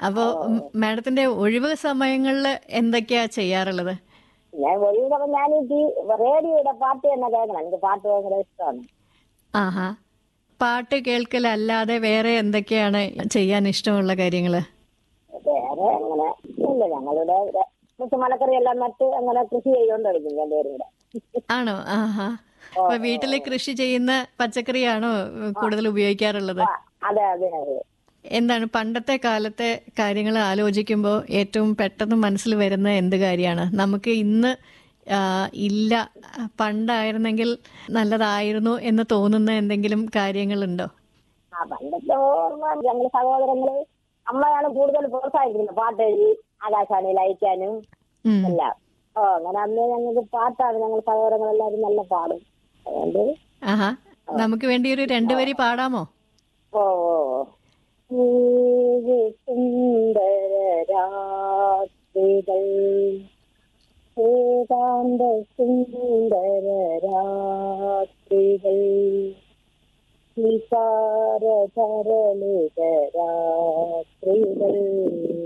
അപ്പോ മാഡത്തിന്റെ ഒഴിവ് സമയങ്ങളിൽ എന്തൊക്കെയാ ചെയ്യാറുള്ളത് ഞാൻ ഒഴിവിടപ്പം ഞാൻ ഈ റേഡിയോയുടെ പാട്ട് തന്നെ കേൾക്കണം എനിക്ക് പാട്ട് ഭയങ്കര ഇഷ്ടമാണ് ആഹാ പാട്ട് കേൾക്കലല്ലാതെ വേറെ എന്തൊക്കെയാണ് ചെയ്യാൻ ഇഷ്ടമുള്ള കാര്യങ്ങള് വേറെ അങ്ങനെ ഇല്ല ഞങ്ങളുടെ ഇവിടെ കുറച്ച് മലക്കറി എല്ലാം നട്ട് അങ്ങനെ കൃഷി ചെയ്തുകൊണ്ടിരിക്കും രണ്ടുപേരും കൂടെ ആണോ ആഹാ അപ്പൊ വീട്ടില് കൃഷി ചെയ്യുന്ന പച്ചക്കറിയാണോ കൂടുതൽ ഉപയോഗിക്കാറുള്ളത് ആ, അതെ അതെ അതെ എന്താണ് പണ്ടത്തെ കാലത്തെ കാര്യങ്ങൾ ആലോചിക്കുമ്പോൾ ഏറ്റവും പെട്ടെന്ന് മനസ്സിൽ വരുന്ന എന്ത് കാര്യമാണ് നമുക്ക് ഇന്ന് ആ, ഇല്ല പണ്ടായിരുന്നെങ്കിൽ നല്ലതായിരുന്നു എന്ന് തോന്നുന്ന എന്തെങ്കിലും കാര്യങ്ങളുണ്ടോ ആ പണ്ടത്തെ ഓർമ്മ ഞങ്ങൾ സഹോദരങ്ങള് അമ്മയാണ് കൂടുതൽ പ്രോത്സാഹിപ്പിക്കുന്നത് പാട്ട് എഴുതി ആകാശവാണിയിൽ അയക്കാനും ഉം. എല്ലാം ഓ അങ്ങനെ അന്ന് ഞങ്ങൾക്ക് പാട്ടാണ് ഞങ്ങൾ സഹോദരങ്ങളെല്ലാവരും നല്ല പാടും അതുകൊണ്ട് ആഹാ നമുക്ക് വേണ്ടി ഒരു രണ്ടു വരി പാടാമോ ഓ ഓ ഓ. ഏഴ് സുന്ദര രാത്രികൾ ഏകാന്ത സുന്ദര രാത്രികൾ വികാര തരളിത രാത്രികൾ